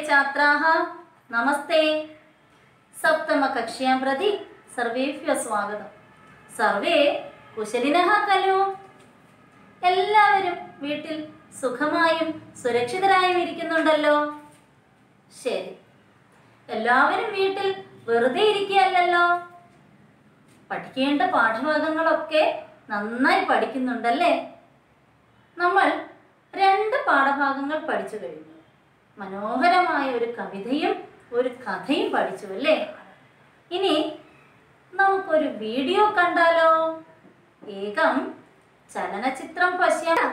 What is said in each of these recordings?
छात्राः नमस्ते सप्तमकक्ष्यां प्रति सर्वेभ्यो സ്വാഗതം സർവേ കുശലിനഃ खलु എല്ലാവരും വീട്ടിൽ സുഖമായും സുരക്ഷിതരായും ഇരിക്കുന്നുണ്ടല്ലോ ശരി എല്ലാവരും വീട്ടിൽ വെറുതെ ഇരിക്കുകയല്ലല്ലോ പഠിക്കേണ്ട പാഠഭാഗങ്ങളൊക്കെ നന്നായി പഠിക്കുന്നുണ്ടല്ലേ നമ്മൾ രണ്ട് പാഠഭാഗങ്ങൾ പഠിച്ചു കഴിഞ്ഞു മനോഹരമായ ഒരു കവിതയും ഒരു കഥയും പഠിച്ചു അല്ലേ ഇനി നമുക്കൊരു വീഡിയോ കണ്ടാലോ ഏകം ചലനചിത്രം പശ്യാം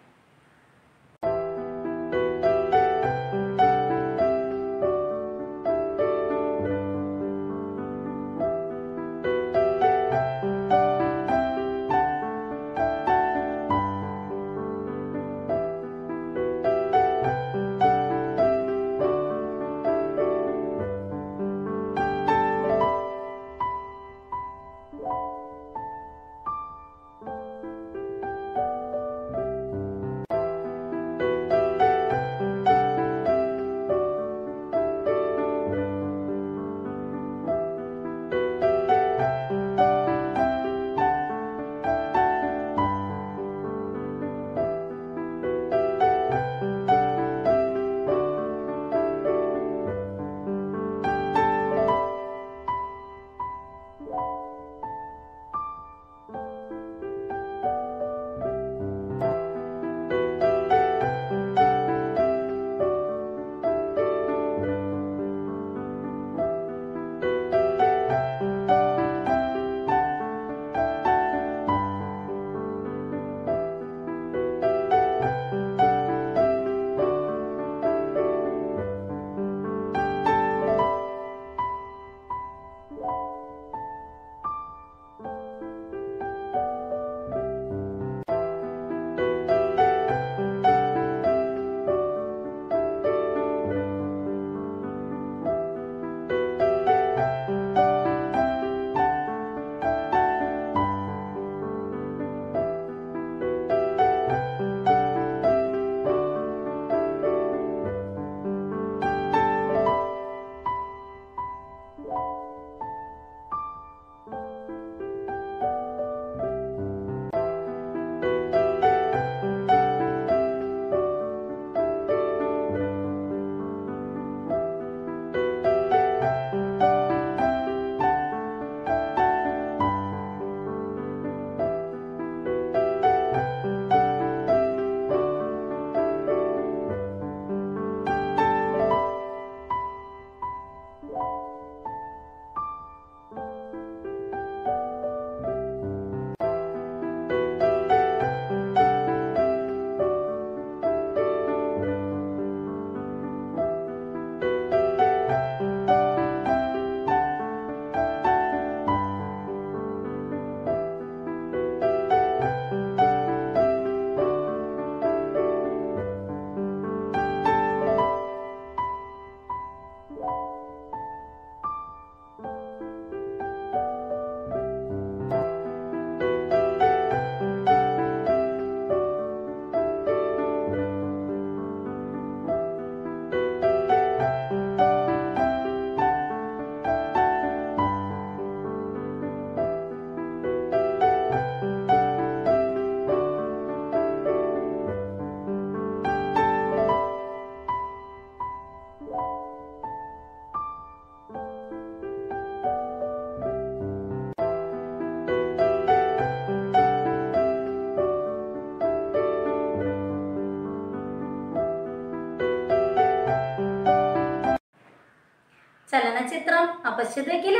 ചലനചിത്രം अपश्यते किल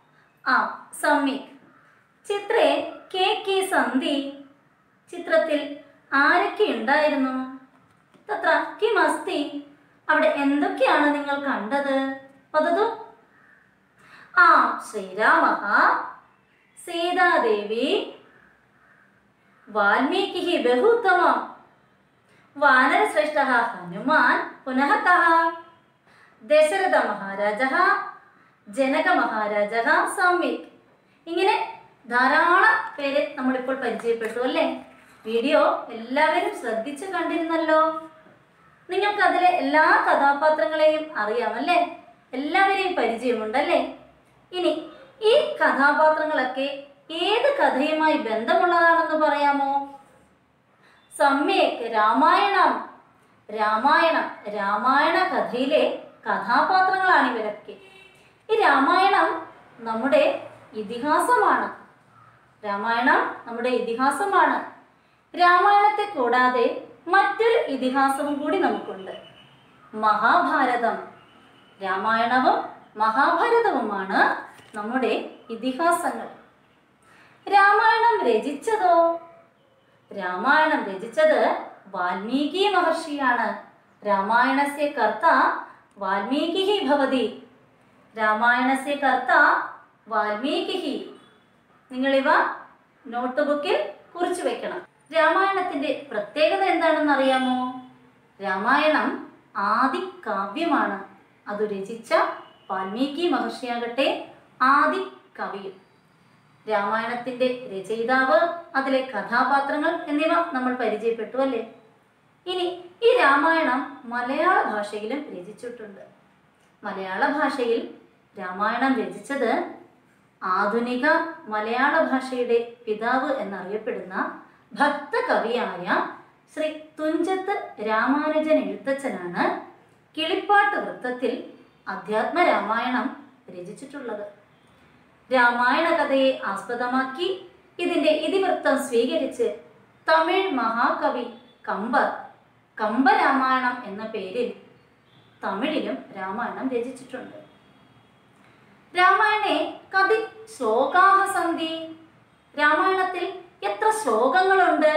ആ सम्यक् ചിത്രേ കെ കെ സന്ധി ചിത്രത്തിൽ ആരൊക്കെ ഉണ്ടായിരുന്നു തത്ര കിം അസ്തി അവിടെ എന്തൊക്കെയാണ് നിങ്ങൾ കണ്ടത് വദതു ആ ശ്രീരാമ സീതാദേവി വാൽമീകി ബഹു ഉത്തമം വാനരശ്രേഷ്ഠ ഹനുമാൻ പുനഃ കഹ ദശരഥ മഹാരാജ ജനക മഹാരാജ സമ്യക് ഇങ്ങനെ ധാരാളം പേര് നമ്മളിപ്പോൾ പരിചയപ്പെട്ടു അല്ലേ വീഡിയോ എല്ലാവരും ശ്രദ്ധിച്ചു കണ്ടിരുന്നല്ലോ നിങ്ങൾക്ക് അതിലെ എല്ലാ കഥാപാത്രങ്ങളെയും അറിയാമല്ലേ എല്ലാവരെയും പരിചയമുണ്ടല്ലേ ഇനി ഈ കഥാപാത്രങ്ങളൊക്കെ ഏത് കഥയുമായി ബന്ധമുള്ളതാണെന്ന് പറയാമോ സമ്യക് രാമായണം രാമായണം രാമായണ കഥയിലെ കഥാപാത്രങ്ങളാണ് ഇവരൊക്കെ ഈ രാമായണം നമ്മുടെ ഇതിഹാസമാണ് രാമായണം നമ്മുടെ ഇതിഹാസമാണ് രാമായണത്തെ കൂടാതെ മറ്റൊരു ഇതിഹാസവും കൂടി നമുക്കുണ്ട് മഹാഭാരതം രാമായണവും മഹാഭാരതവുമാണ് നമ്മുടെ ഇതിഹാസങ്ങൾ രാമായണം രചിച്ചതോ രാമായണം രചിച്ചത് വാൽമീകി മഹർഷിയാണ് രാമായണസ്യ കർത്ത വാൽമീകി ഭവതി രാമായണസ്യ കർത്ത വാൽമീകി നിങ്ങളിവ നോട്ട് ബുക്കിൽ കുറിച്ചു വെക്കണം രാമായണത്തിന്റെ പ്രത്യേകത എന്താണെന്ന് അറിയാമോ രാമായണം ആദി കാവ്യമാണ് അത് രചിച്ച വാൽമീകി മഹർഷിയാകട്ടെ ആദി കവിയും രാമായണത്തിന്റെ രചയിതാവ് അതിലെ കഥാപാത്രങ്ങൾ എന്നിവ നമ്മൾ പരിചയപ്പെട്ടു അല്ലേ ഇനി ഈ രാമായണം മലയാള ഭാഷയിലും രചിച്ചിട്ടുണ്ട് മലയാള ഭാഷയിൽ രാമായണം രചിച്ചത് ആധുനിക മലയാള ഭാഷയുടെ പിതാവ് എന്നറിയപ്പെടുന്ന ഭക്തകവിയായ ശ്രീ തുഞ്ചത്ത് രാമാനുജൻ എഴുത്തച്ഛനാണ് കിളിപ്പാട്ട് വൃത്തത്തിൽ അധ്യാത്മ രാമായണം രചിച്ചിട്ടുള്ളത് രാമായണ കഥയെ ആസ്പദമാക്കി ഇതിന്റെ ഇതിവൃത്തം സ്വീകരിച്ച് തമിഴ് മഹാകവി കമ്പർ കമ്പരാമായണം എന്ന പേരിൽ തമിഴിലും രാമായണം രചിച്ചിട്ടുണ്ട് രാമായണേ കതി ശ്ലോകാഹ സന്ധി രാമായണത്തിൽ എത്ര ശ്ലോകങ്ങളുണ്ട്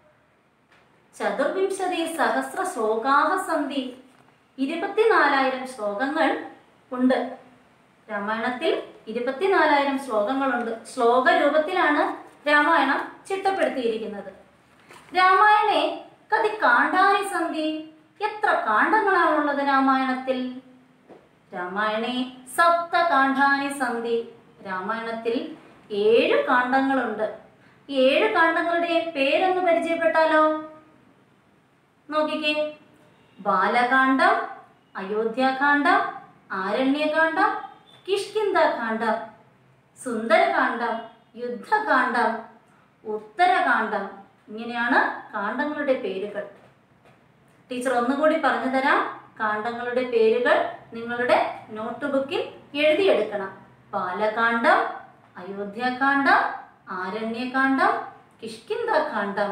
ചതുർവിംശതി സഹസ്ര ശ്ലോകാഹ സന്ധി ഇരുപത്തിനാലായിരം ശ്ലോകങ്ങൾ ഉണ്ട് രാമായണത്തിൽ ഇരുപത്തിനാലായിരം ശ്ലോകങ്ങളുണ്ട് ശ്ലോക രൂപത്തിലാണ് രാമായണം ചിട്ടപ്പെടുത്തിയിരിക്കുന്നത് രാമായണേ കതി കാണ്ഡാനി സന്ധി എത്ര കാണ്ഡങ്ങളാണുള്ളത് രാമായണത്തിൽ രാമായണേ സപ്ത കാണ്ഡാനി സന്ധി രാമായണത്തിൽ ഏഴ് കാണ്ഡങ്ങളുണ്ട് ഈ ഏഴ് കാണ്ഡങ്ങളുടെ പേരൊന്ന് പരിചയപ്പെട്ടാലോ നോക്കിക്കേ ബാലകാന്ഡം അയോധ്യാകാന്ഡം ആരണ്യകാന്ഡം കിഷ്കിന്ദകാന്ഡം സുന്ദരകാന്ഡം യുദ്ധകാന്ഡം ഉത്തരകാന്ഡം ഇങ്ങനെയാണ് കാണ്ഡങ്ങളുടെ പേരുകൾ ടീച്ചർ ഒന്നുകൂടി പറഞ്ഞു തരാം കാണ്ഡങ്ങളുടെ പേരുകൾ നിങ്ങളുടെ നോട്ട് ബുക്കിൽ എഴുതിയെടുക്കണം ബാലകാന്ഡം അയോധ്യാകാന്ഡം ആരണ്യകാന്ഡം കിഷ്കിന്ദകാന്ഡം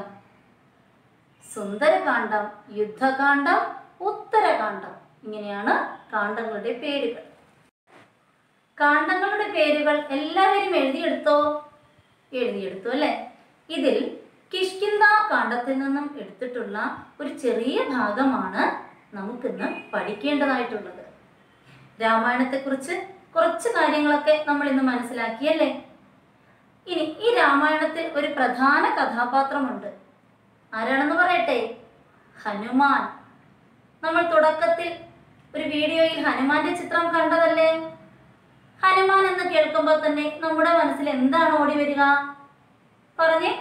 സുന്ദരകാന്ഡം യുദ്ധകാന്ഡം ഉത്തരകാന്ഡം ഇങ്ങനെയാണ് കാണ്ഡങ്ങളുടെ പേരുകൾ കാണ്ഡങ്ങളുടെ പേരുകൾ എല്ലാവരും എഴുതിയെടുത്തോ എഴുതിയെടുത്തു അല്ലേ ഇതിൽ കിഷ്കിന്ദ കാണ്ഡത്തിൽ നിന്നും എടുത്തിട്ടുള്ള ഒരു ചെറിയ ഭാഗമാണ് നമുക്കിന്ന് പഠിക്കേണ്ടതായിട്ടുള്ളത് രാമായണത്തെക്കുറിച്ച് കുറച്ച് കാര്യങ്ങളൊക്കെ നമ്മൾ ഇന്ന് മനസ്സിലാക്കിയല്ലേ ഇനി ഈ രാമായണത്തിൽ ഒരു പ്രധാന കഥാപാത്രമുണ്ട് ആരാണെന്ന് പറയട്ടെ ഹനുമാൻ നമ്മൾ തുടക്കത്തിൽ ഒരു വീഡിയോയിൽ ഹനുമാന്റെ ചിത്രം കണ്ടതല്ലേ ഹനുമാൻ എന്ന് കേൾക്കുമ്പോൾ തന്നെ നമ്മുടെ മനസ്സിൽ എന്താണ് ഓടി വരിക പറഞ്ഞേ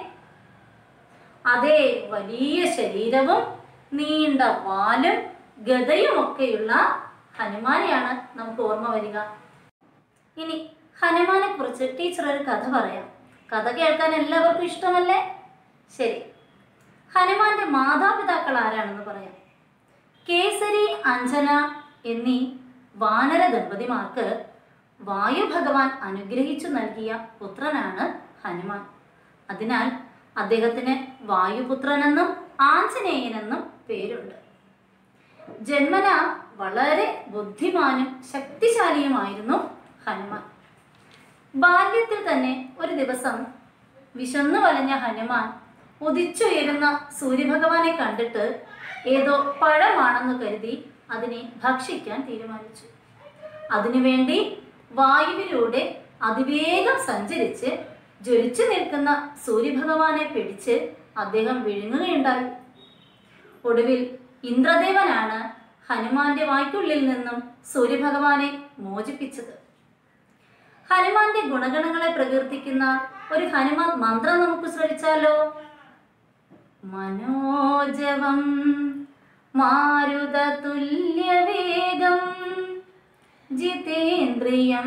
അതെ വലിയ ശരീരവും നീണ്ട വാലും ഗതയുമൊക്കെയുള്ള ഹനുമാനെയാണ് നമുക്ക് ഓർമ്മ വരിക ഇനി ഹനുമാനെ കുറിച്ച് ടീച്ചർ ഒരു കഥ പറയാം കഥ കേൾക്കാൻ എല്ലാവർക്കും ഇഷ്ടമല്ലേ ശരി ഹനുമാന്റെ മാതാപിതാക്കൾ ആരാണെന്ന് പറയാം കേസരി അഞ്ജന എന്നീ വാനര ദമ്പതിമാർക്ക് വായു ഭഗവാൻ അനുഗ്രഹിച്ചു നൽകിയ പുത്രനാണ് ഹനുമാൻ അതിനാൽ അദ്ദേഹത്തിന് വായുപുത്രനെന്നും ആഞ്ജനേയനെന്നും പേരുണ്ട് ജന്മന വളരെ ബുദ്ധിമാനും ശക്തിശാലിയുമായിരുന്നു ഹനുമാൻ ബാല്യത്തിൽ തന്നെ ഒരു ദിവസം വിശന്നു വലഞ്ഞ ഹനുമാൻ ഉദിച്ചുയരുന്ന സൂര്യഭഗവാനെ കണ്ടിട്ട് ഏതോ പഴമാണെന്ന് കരുതി അതിനെ ഭക്ഷിക്കാൻ തീരുമാനിച്ചു അതിനുവേണ്ടി വായുവിലൂടെ അതിവേഗം സഞ്ചരിച്ച് ജ്വലിച്ചു നിൽക്കുന്ന സൂര്യഭഗവാനെ പിടിച്ച് അദ്ദേഹം വിഴുങ്ങുകയുണ്ടായി ഒടുവിൽ ഇന്ദ്രദേവനാണ് ഹനുമാന്റെ വായ്ക്കുള്ളിൽ നിന്നും സൂര്യഭഗവാനെ മോചിപ്പിച്ചത് ഹനുമാന്റെ ഗുണഗണങ്ങളെ പ്രകീർത്തിക്കുന്ന ഒരു ഹനുമാൻ മന്ത്രം നമുക്ക് ശ്രമിച്ചാലോ മനോജവം മാരുതതുല്യവേഗം ജിതേന്ദ്രിയം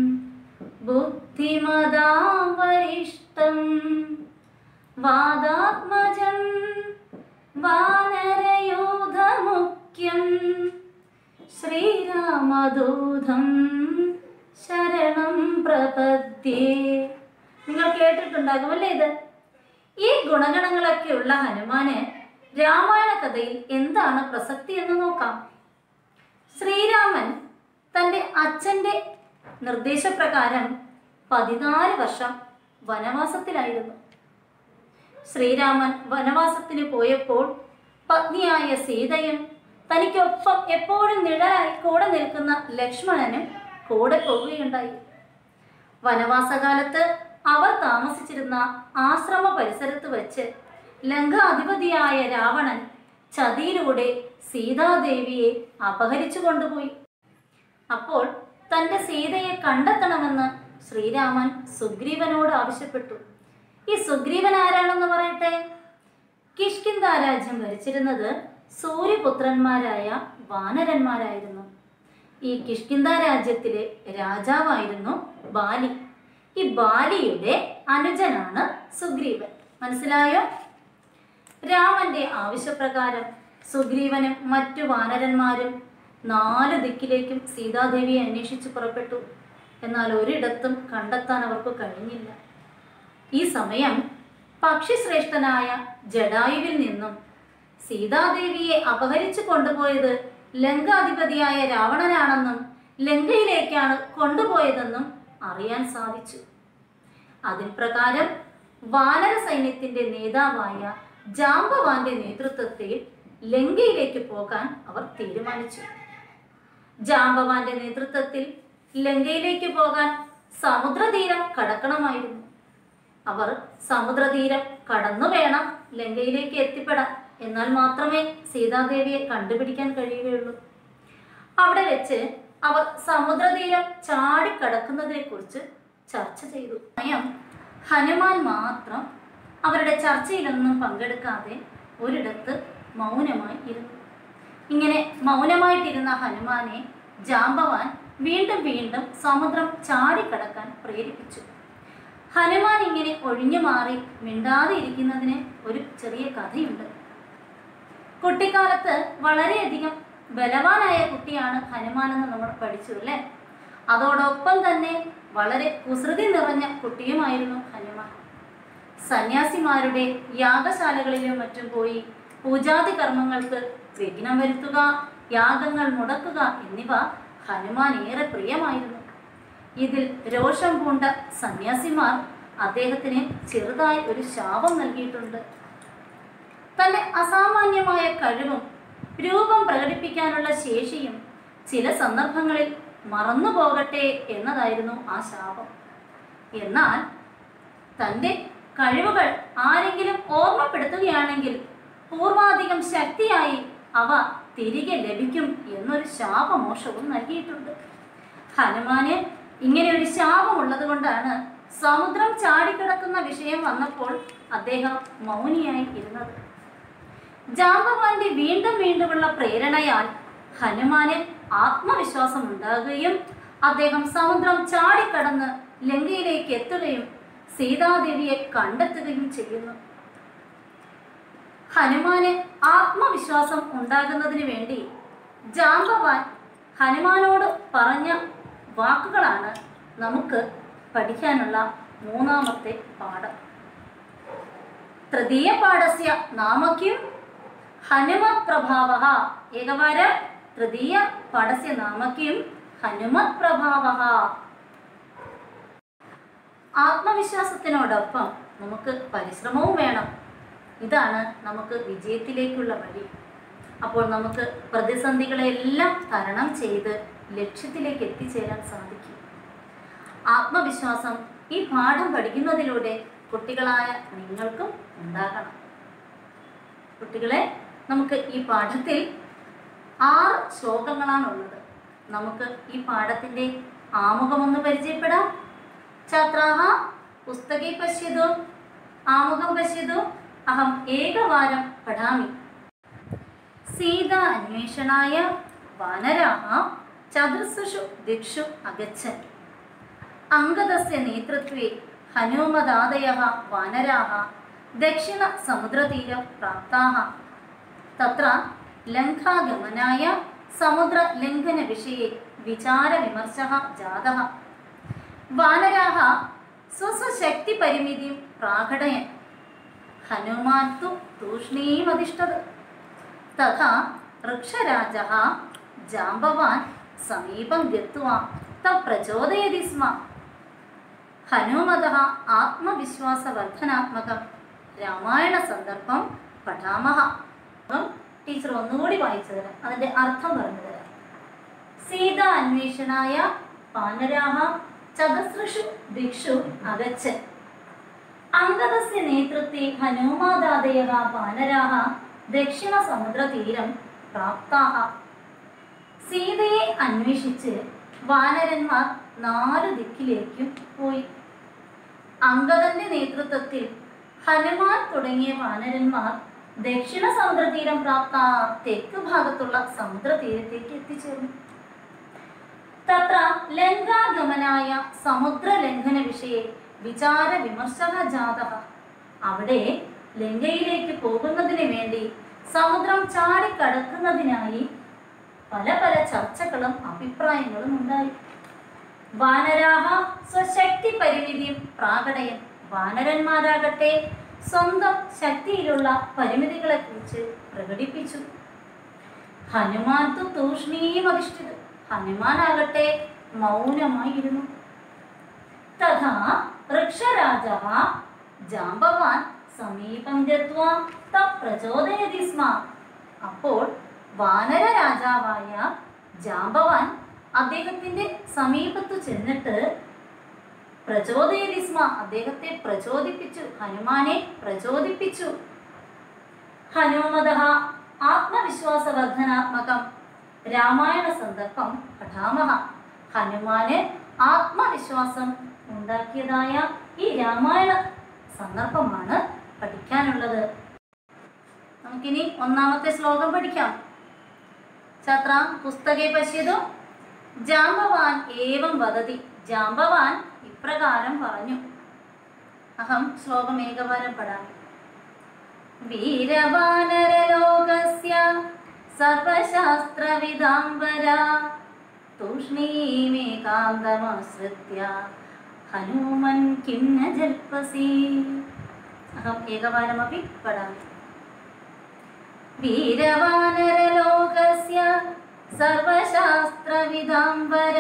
ബുദ്ധിമതാം വരിഷ്ടം വാദാത്മജം വാനരയൂഥമുഖ്യം ശ്രീരാമദൂതം ശരണം പ്രപദ്യേ നിങ്ങൾ കേട്ടിട്ടുണ്ടാകും അല്ലേ ഇത് ഈ ഗുണഗണങ്ങളൊക്കെയുള്ള ഹനുമാന് രാമായണ കഥയിൽ എന്താണ് പ്രസക്തി എന്ന് നോക്കാം ശ്രീരാമൻ തൻ്റെ അച്ഛൻ്റെ നിർദ്ദേശപ്രകാരം പതിനാല് വർഷം വനവാസത്തിലായിരുന്നു ശ്രീരാമൻ വനവാസത്തിന് പോയപ്പോൾ പത്നിയായ സീതയും തനിക്കൊപ്പം എപ്പോഴും നിഴലായി കൂടെ നിൽക്കുന്ന ലക്ഷ്മണനും കൂടെ പോവുകയുണ്ടായി വനവാസകാലത്ത് അവർ താമസിച്ചിരുന്ന ആശ്രമ പരിസരത്ത് വെച്ച് ലങ്കാധിപതിയായ രാവണൻ ചതിയിലൂടെ സീതാദേവിയെ അപഹരിച്ചു കൊണ്ടുപോയി അപ്പോൾ തന്റെ സീതയെ കണ്ടെത്തണമെന്ന് ശ്രീരാമൻ സുഗ്രീവനോട് ആവശ്യപ്പെട്ടു ഈ സുഗ്രീവൻ ആരാണെന്ന് പറയട്ടെ കിഷ്കിന്ദ രാജ്യം ഭരിച്ചിരുന്നത് സൂര്യപുത്രന്മാരായ വാനരന്മാരായിരുന്നു ഈ കിഷ്കിന്ദ രാജ്യത്തിലെ രാജാവായിരുന്നു ബാലി ഈ ബാലിയുടെ അനുജനാണ് സുഗ്രീവൻ മനസ്സിലായോ രാമന്റെ ആവശ്യപ്രകാരം സുഗ്രീവനും മറ്റു വാനരന്മാരും നാല് ദിക്കിലേക്കും സീതാദേവിയെ അന്വേഷിച്ച് പുറപ്പെട്ടു എന്നാൽ ഒരിടത്തും കണ്ടെത്താൻ അവർക്ക് കഴിഞ്ഞില്ല ഈ സമയം പക്ഷിശ്രേഷ്ഠനായ ജഡായുവിൽ നിന്നും സീതാദേവിയെ അപഹരിച്ചു കൊണ്ടുപോയത് ലങ്കാധിപതിയായ രാവണനാണെന്നും ലങ്കയിലേക്കാണ് കൊണ്ടുപോയതെന്നും അറിയാൻ സാധിച്ചു അതിൻ പ്രകാരം വാനര സൈന്യത്തിന്റെ നേതാവായ ജാംബവാന്റെ നേതൃത്വത്തിൽ ലങ്കയിലേക്ക് പോകാൻ അവർ തീരുമാനിച്ചു ജാംബവാന്റെ നേതൃത്വത്തിൽ ലങ്കയിലേക്ക് പോകാൻ സമുദ്രതീരം കടക്കണമായിരുന്നു അവർ സമുദ്രതീരം കടന്നു വേണം ലങ്കയിലേക്ക് എത്തിപ്പെടാൻ എന്നാൽ മാത്രമേ സീതാദേവിയെ കണ്ടുപിടിക്കാൻ കഴിയുകയുള്ളൂ അവിടെ വെച്ച് അവർ സമുദ്രതീരം ചാടിക്കടക്കുന്നതിനെ കുറിച്ച് ചർച്ച ചെയ്തു സമയം ഹനുമാൻ മാത്രം അവരുടെ ചർച്ചയിലൊന്നും പങ്കെടുക്കാതെ ഒരിടത്ത് മൗനമായി ഇരുന്നു ഇങ്ങനെ മൗനമായിട്ടിരുന്ന ഹനുമാനെ ജാമ്പവാൻ വീണ്ടും വീണ്ടും സമുദ്രം ചാടിക്കടക്കാൻ പ്രേരിപ്പിച്ചു ഹനുമാൻ ഇങ്ങനെ ഒഴിഞ്ഞു മാറി മിണ്ടാതെ ഇരിക്കുന്നതിന് ഒരു ചെറിയ കഥയുണ്ട് കുട്ടിക്കാലത്ത് വളരെയധികം ബലവാനായ കുട്ടിയാണ് ഹനുമാൻ എന്ന് നമ്മൾ പഠിച്ചു അല്ലേ അതോടൊപ്പം തന്നെ വളരെ കുസൃതി നിറഞ്ഞ കുട്ടിയുമായിരുന്നു ഹനുമാൻ സന്യാസിമാരുടെ യാഗശാലകളിലും മറ്റും പോയി പൂജാതി കർമ്മങ്ങൾക്ക് വിഘ്നം വരുത്തുക യാഗങ്ങൾ മുടക്കുക എന്നിവ ഹനുമാൻ ഏറെ പ്രിയമായിരുന്നു ഇതിൽ രോഷം പൂണ്ട സന്യാസിമാർ അദ്ദേഹത്തിന് ചെറുതായി ഒരു ശാപം നൽകിയിട്ടുണ്ട് തന്റെ അസാമാന്യമായ കഴിവും രൂപം പ്രകടിപ്പിക്കാനുള്ള ശേഷിയും ചില സന്ദർഭങ്ങളിൽ മറന്നു പോകട്ടെ എന്നതായിരുന്നു ആ ശാപം എന്നാൽ തൻ്റെ കഴിവുകൾ ആരെങ്കിലും ഓർമ്മപ്പെടുത്തുകയാണെങ്കിൽ പൂർവാധികം ശക്തിയായി അവ തിരികെ ലഭിക്കും എന്നൊരു ശാപമോഷവും നൽകിയിട്ടുണ്ട് ഹനുമാന് ഇങ്ങനെ ഒരു ശാപമുള്ളത് കൊണ്ടാണ് സമുദ്രം ചാടിക്കിടക്കുന്ന വിഷയം വന്നപ്പോൾ അദ്ദേഹം മൗനിയായി ഇരുന്നത് ജാമ്പവാന്റെ വീണ്ടും വീണ്ടുമുള്ള പ്രേരണയാൽ ഹനുമാന് ആത്മവിശ്വാസം ഉണ്ടാകുകയും അദ്ദേഹം സമുദ്രം ചാടിക്കടന്ന് ലങ്കയിലേക്ക് എത്തുകയും സീതാദേവിയെ കണ്ടെത്തുകയും ചെയ്യുന്നു ഹനുമാന് ആത്മവിശ്വാസം ഉണ്ടാകുന്നതിന് വേണ്ടി ജാമ്പവാൻ ഹനുമാനോട് പറഞ്ഞ വാക്കുകളാണ് നമുക്ക് പഠിക്കാനുള്ള മൂന്നാമത്തെ പാഠം തൃതീയ പാഠസ്യ നാമക്യം ഹനുമത് പ്രഭാവ ഏകവാരം തൃതീയ പാഠസ്യ നാമക്യം ഹനുമത് പ്രഭാവ ആത്മവിശ്വാസത്തിനോടൊപ്പം നമുക്ക് പരിശ്രമവും വേണം ഇതാണ് നമുക്ക് വിജയത്തിലേക്കുള്ള വഴി അപ്പോൾ നമുക്ക് പ്രതിസന്ധികളെല്ലാം തരണം ചെയ്ത് ലക്ഷ്യത്തിലേക്ക് എത്തിച്ചേരാൻ സാധിക്കും ആത്മവിശ്വാസം ഈ പാഠം പഠിക്കുന്നതിലൂടെ കുട്ടികളായ നിങ്ങൾക്കും ഉണ്ടാകണം കുട്ടികളെ നമുക്ക് ഈ പാഠത്തിൽ ആറ് ശ്ലോകങ്ങളാണുള്ളത് നമുക്ക് ഈ പാഠത്തിൻ്റെ ആമുഖമൊന്ന് പരിചയപ്പെടാം ഛാത്രാः പുസ്തകേ പശ്യതു ആമുഖം പശ്യതു അഹം ഏകവാരം പഠാമി സീത അന്വേഷണായ വാനരാः ചതുർസുഷു ദിക്ഷു അഗച്ഛൻ അംഗദസ്യ നേതൃത്വേ ഹനുമദാദയः വാനരാः ദക്ഷിണസമുദ്രതീരം പ്രാപ്താः തത്ര ലങ്കാഗമനായ സമുദ്രലംഘനവിषये വിചാരവിമർശः जातः വാനരാः സ്വസ്വശക്തിപരിമിതിം പ്രാകടയൻ ഹനുമാൻ തു തൂഷ്ണീമതിഷ്ഠത് തഥാ വൃക്ഷരാജः ജാമ്പവാൻ സമീപം ഗത്വാ तं പ്രചോദയതി സ്മ ഹനുമതः ആത്മവിശ്വാസവർദ്ധനാത്മകം രാമായണസന്ദർഭം പഠാമഹ അപ്പം ടീച്ചർ ഒന്നുകൂടി വായിച്ചു തരാം അതിൻ്റെ അർത്ഥം പറഞ്ഞു തരാം സീത അന്വേഷണായ പാനരാഹ ചതസൃഷു ദിക്ഷു അഗച്ഛൻ അംഗദസ്യ നേതൃത്വേ ഹനുമാദാദയः പാനരാः ദക്ഷിണസമുദ്രതീരം പ്രാപ്താः സീതയെ അന്വേഷിച്ച് വാനരന്മാർ നാല് ദിക്കിലേക്കും പോയി അംഗദന്റെ നേതൃത്വത്തിൽ ഹനുമാൻ തുടങ്ങിയ വാനരന്മാർ ദക്ഷിണ സമുദ്രതീരം പ്രാപ്ത തെക്ക് ഭാഗത്തുള്ള സമുദ്രതീരത്തേക്ക് എത്തിച്ചേർന്നു തത്ര ലങ്കാഗമനായ സമുദ്രലംഘന വിഷയെ വിചാര വിമർശക ജാത അവിടെ ലങ്കയിലേക്ക് പോകുന്നതിന് വേണ്ടി സമുദ്രം ചാടിക്കടക്കുന്നതിനായി പല പല ചർച്ചകളും അഭിപ്രായങ്ങളും ഉണ്ടായി വാനരാഹ സ്വശക്തി പരിമിതിയും പ്രാകടയം വാനരന്മാരാകട്ടെ സ്വന്തം ശക്തിയിലുള്ള പരിമിതികളെ കുറിച്ച് പ്രകടിപ്പിച്ചു ഹനുമാൻ തു തൂഷ്ണീം അധിഷ്ഠിത് ഹനുമാനാകട്ടെ മൗനമായിരുന്നു തഥാ വൃക്ഷരാജ ജാമ്പവാൻ സമീപം ഗത്വാ ത പ്രചോദയതി സ്മ അപ്പോൾ വാനര രാജാവായ ജാമ്പവാൻ അദ്ദേഹത്തിന്റെ സമീപത്തു ചെന്നിട്ട് പ്രചോദയതി സ്മ അദ്ദേഹത്തെ പ്രചോദിപ്പിച്ചു ഹനുമാനെ പ്രചോദിപ്പിച്ചു ഹനുമത ആത്മവിശ്വാസവർദ്ധനാത്മകം രാമായണ സന്ദർഭം പഠാമഹ ഹനുമാന് ആത്മവിശ്വാസം ഉണ്ടാക്കിയതായ ഈ രാമായണ സന്ദർഭമാണ് പഠിക്കാനുള്ളത് നമുക്കിനി ഒന്നാമത്തെ ശ്ലോകം പഠിക്കാം ഛാത്ര പുസ്തകെ പശ്യതു ജാമ്പവാൻ ഏവം വദതി ജാമ്പവാൻ ഇപ്രകാരം പറഞ്ഞു അഹം ശ്ലോകം ഏകവാരം പടാമി വീരവാനരലോകസ്യ സർവശാസ്ത്രവിദാംബര തൂഷ്ണീമേകാന്തമാശ്രിത്യ ഹനുമൻ കിം ന ജൽപസി അഹം ഏകവാരമപി പടാമി വീരവാനരലോകസ്യ സർവശാസ്ത്രവിദാംബര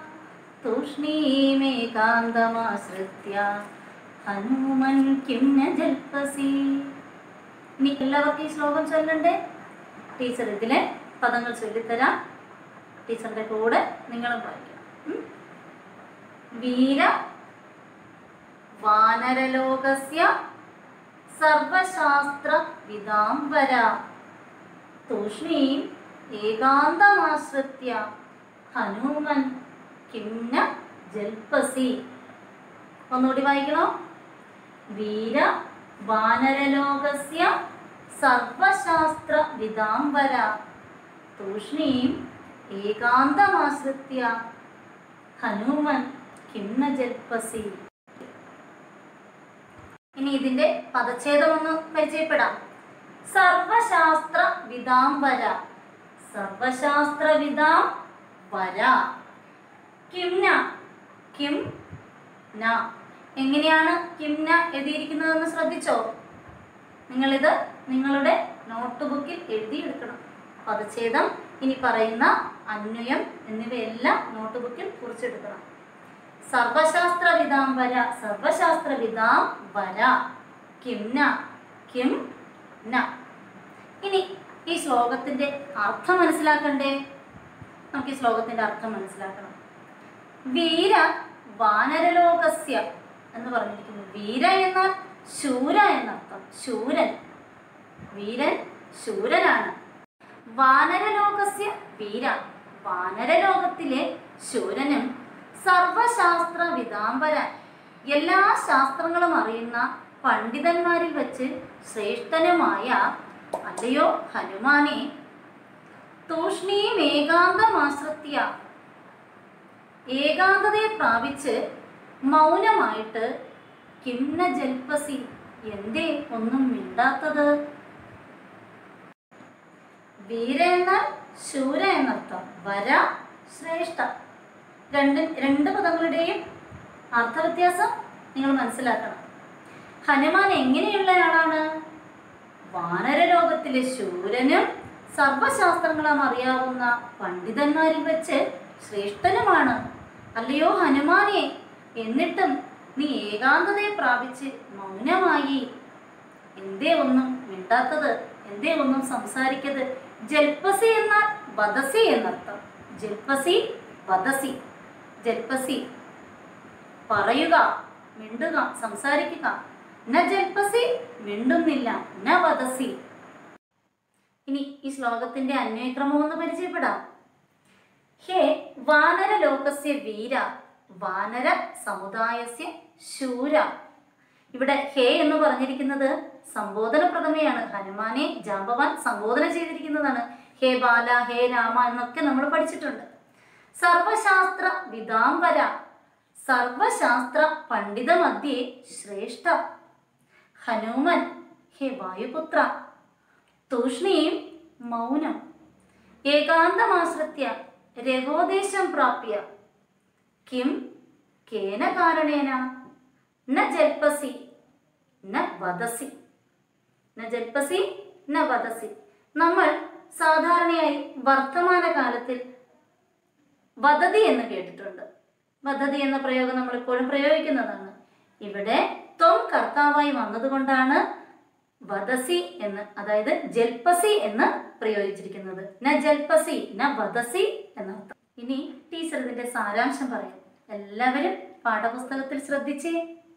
തൂഷ്ണീമേകാന്തമാശ്രിത്യ ഹനുമൻ കിം ന ജൽപസി ഇനി എല്ലാവർക്കും ഈ ശ്ലോകം ചൊല്ലണ്ടേ ടീച്ചർ ഇതിലെ പദങ്ങൾ ചൊല്ലിത്തരാം ടീച്ചറിന്റെ കൂടെ നിങ്ങളും വായിക്കണം ഉം? വീര വാനരലോകസ്യ സർവശാസ്ത്ര വിദാംബര തൂഷ്ണീം ഏകാന്തമാശ്രിത്യ ഹനുമൻ കിംന ജൽപസി ഒന്നുകൂടി വായിക്കണോ വീര വാനരലോകസ്യ സർവശാസ്ത്ര വിദാംബര തൂഷ്ണീം ഏകാന്തമാശ്രിത്യ ഹനുമൻ കിംന ജൽപസി ഇനി ഇതിന്റെ പദച്ഛേദം ഒന്ന് പരിചയപ്പെടാം സർവശാസ്ത്ര വിദാംബര സർവശാസ്ത്ര വിദാം വര കിംന കിം ന എങ്ങനെയാണ് കിംന എഴുതിയിരിക്കുന്നതെന്ന് ശ്രദ്ധിച്ചോ നിങ്ങളിത് നിങ്ങളുടെ നോട്ട് ബുക്കിൽ എഴുതിയെടുക്കണം പദച്ഛേദം ഇനി പറയുന്ന അന്വയം എന്നിവയെല്ലാം നോട്ട് ബുക്കിൽ കുറിച്ചെടുക്കണം സർവശാസ്ത്ര വിദാം വര സർവശാസ്ത്ര വിദാം വര കിം ന കിം ന ഇനി ഈ ശ്ലോകത്തിന്റെ അർത്ഥം മനസ്സിലാക്കണ്ടേ നമുക്ക് ഈ ശ്ലോകത്തിന്റെ അർത്ഥം മനസ്സിലാക്കണം വീര വാനരലോകസ്യ എന്ന് പറഞ്ഞിരിക്കുന്നു വീര എന്നാൽ ശൂര എന്നർത്ഥം ശൂരൻ വീരൻ ശൂരനാണ് വാനരലോകസ്യ വീര വാനരലോകത്തിലെ ശൂരനും സർവശാസ്ത്ര വിദാംബരൻ എല്ലാ ശാസ്ത്രങ്ങളും അറിയുന്ന പണ്ഡിതന്മാരിൽ വച്ച് ശ്രേഷ്ഠനുമായ അല്ലയോ ഹനുമാനെ തൂഷ്ണീം ഏകാന്തമാശ്രിത്യ ഏകാന്തതയെ പ്രാപിച്ച് മൗനമായിട്ട് കിംന ജൽപ്പസി എന്തേ ഒന്നും മിണ്ടാത്തത് വീര എന്നാൽ ശൂര എന്നർത്ഥം വര ശ്രേഷ്ഠ രണ്ട് രണ്ട് പദങ്ങളുടെയും അർത്ഥവ്യത്യാസം നിങ്ങൾ മനസ്സിലാക്കണം ഹനുമാൻ എങ്ങനെയുള്ളയാളാണ് വാനരലോകത്തിലെ ശൂരനും സർവശാസ്ത്രങ്ങളും അറിയാവുന്ന പണ്ഡിതന്മാരിൽ വെച്ച് ശ്രേഷ്ഠനുമാണ് അല്ലയോ ഹനുമാനെ എന്നിട്ടും നീ ഏകാന്തതയെ പ്രാപിച്ച് മൗനമായി എന്തേ ഒന്നും മിണ്ടാത്തത് എന്തേ ഒന്നും സംസാരിക്കത് ജൽപ്പസി എന്നാൽ വദസി എന്നർത്ഥം ജൽപ്പസി വദസി ജൽപ്പസി പറയുക മിണ്ടുക സംസാരിക്കുക ന ജൽപ്പസി മിണ്ടുന്നില്ല ന വദസി ഇനി ഈ ശ്ലോകത്തിന്റെ അന്വയക്രമം ഒന്ന് പരിചയപ്പെടാം ഹേ വാനര ലോകസ്യ വീര വാനര സമുദായസ്യ ശൂര ഇവിടെ ഹേ എന്ന് പറഞ്ഞിരിക്കുന്നത് സംബോധന പ്രഥമയാണ് ഹനുമാനെ ജാമ്പവാൻ സംബോധന ചെയ്തിരിക്കുന്നതാണ് ഹേ ബാല ഹേ രാമ എന്നൊക്കെ നമ്മൾ പഠിച്ചിട്ടുണ്ട് സർവശാസ്ത്ര വിദാംബര സർവശാസ്ത്ര പണ്ഡിത മധ്യേ ശ്രേഷ്ഠ ഹനുമൻ ഹേ വായുപുത്ര തൂഷ്ണീം മൗനം ഏകാന്തമാശ്രിത്യ രഹോദേശം പ്രാപ്യ കിം കേന കാരണേന ന ജൽപ്പസി ന വദസി ന ജൽപ്പസി ന വദസി നമ്മൾ സാധാരണയായി വർത്തമാന കാലത്തിൽ വദതി എന്ന് കേട്ടിട്ടുണ്ട് വദതി എന്ന പ്രയോഗം നമ്മൾ എപ്പോഴും പ്രയോഗിക്കുന്നതാണ് ഇവിടെ ത്വം കർത്താവായി വന്നതുകൊണ്ടാണ് വദസി എന്ന് അതായത് ജൽപ്പസി എന്ന് പ്രയോഗിച്ചിരിക്കുന്നത് ന ജൽപ്പസി ന വദസി എന്നർത്ഥം ഇനി ടീച്ചർ ഇതിന്റെ സാരാംശം പറയും എല്ലാവരും പാഠപുസ്തകത്തിൽ ശ്രദ്ധിച്ചേ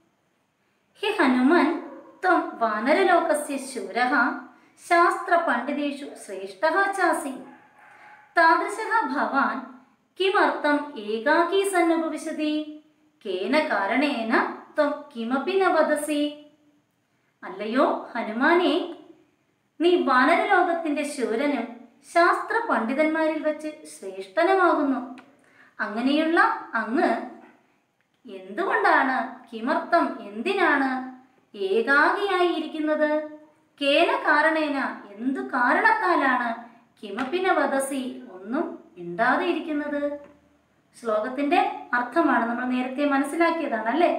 ഹി ഹനുമാൻ ത്വം വാനരലോകസ്യ ശൂരഃ ശാസ്ത്രപണ്ഡിതേഷു ശ്രേഷ്ഠഃ ചാസി താദൃശഃ ഭവാൻ കിമർത്ഥം ഏകാകീ സന്നുപവിശതി കേന കാരണേന ത്വം കിമപി ന വദസി അല്ലയോ ഹനുമാനെ നീ വാനരലോകത്തിന്റെ ശൂരനും ശാസ്ത്ര പണ്ഡിതന്മാരിൽ വെച്ച് ശ്രേഷ്ഠനുമാകുന്നു അങ്ങനെയുള്ള അങ്ങ് എന്തുകൊണ്ടാണ് കിമർത്ഥം എന്തിനാണ് ഏകാഗിയായിരിക്കുന്നത് കേന കാരണേന എന്തു കാരണത്താലാണ് കിമപ്പിന വദസി ഒന്നും മിണ്ടാതെ ഇരിക്കുന്നത് ശ്ലോകത്തിന്റെ അർത്ഥമാണ് നമ്മൾ നേരത്തെ മനസ്സിലാക്കിയതാണ് അല്ലേ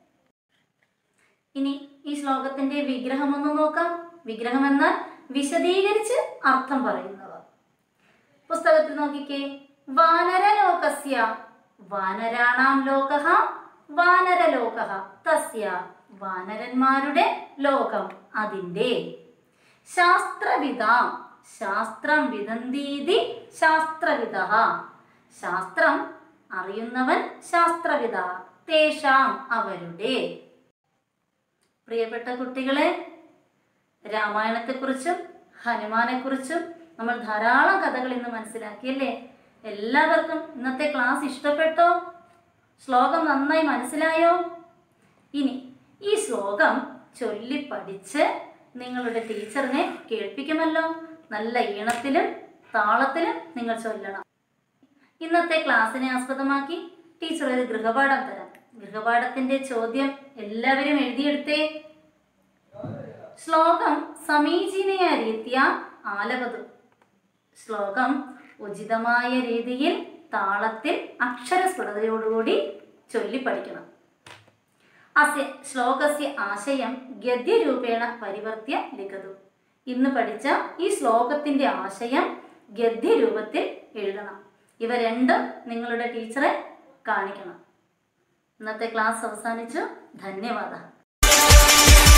ഇനി ഈ ശ്ലോകത്തിന്റെ വിഗ്രഹം ഒന്ന് നോക്കാം വിഗ്രഹം എന്നാൽ വിശദീകരിച്ച് അർത്ഥം പറയുന്നവ പുസ്തകത്തിൽ നോക്കിക്കേ വാനരലോകസ്യ വാനരാണാം ലോകഃ വാനരലോകഃ തസ്യ വാനരന്മാരുടെ ലോകം അതിൻ്റെ ശാസ്ത്രവിദാം ശാസ്ത്രം വിദന്തീതി ശാസ്ത്രവിദ ശാസ്ത്രം അറിയുന്നവൻ ശാസ്ത്രവിദ തേഷാം അവരുടെ പ്രിയപ്പെട്ട കുട്ടികളെ രാമായണത്തെക്കുറിച്ചും ഹനുമാനെക്കുറിച്ചും നമ്മൾ ധാരാളം കഥകൾ ഇന്ന് മനസ്സിലാക്കിയല്ലേ എല്ലാവർക്കും ഇന്നത്തെ ക്ലാസ് ഇഷ്ടപ്പെട്ടോ ശ്ലോകം നന്നായി മനസ്സിലായോ ഇനി ഈ ശ്ലോകം ചൊല്ലി പഠിച്ച് നിങ്ങളുടെ ടീച്ചറിനെ കേൾപ്പിക്കുമല്ലോ നല്ല ഈണത്തിലും താളത്തിലും നിങ്ങൾ ചൊല്ലണം ഇന്നത്തെ ക്ലാസ്സിനെ ആസ്പദമാക്കി ടീച്ചർ ഒരു ഗൃഹപാഠം തരാം ഗൃഹപാഠത്തിന്റെ ചോദ്യം എല്ലാവരും എഴുതിയെടുത്തേ ശ്ലോകം സമീചീനയ രീതിയ ആലവതു ശ്ലോകം ഉചിതമായ രീതിയിൽ താളത്തിൽ അക്ഷരസ്ഫുടതയോടുകൂടി ചൊല്ലി പഠിക്കണം അസ്യ ശ്ലോകസ്യ ആശയം ഗദ്യരൂപേണ പരിവർത്തിയ ലിഖതു ഇന്ന് പഠിച്ച ഈ ശ്ലോകത്തിന്റെ ആശയം ഗദ്യരൂപത്തിൽ എഴുതണം ഇവ രണ്ടും നിങ്ങളുടെ ടീച്ചറെ കാണിക്കണം ഇന്നത്തെ ക്ലാസ് അവസാനിച്ചു ധന്യവാദം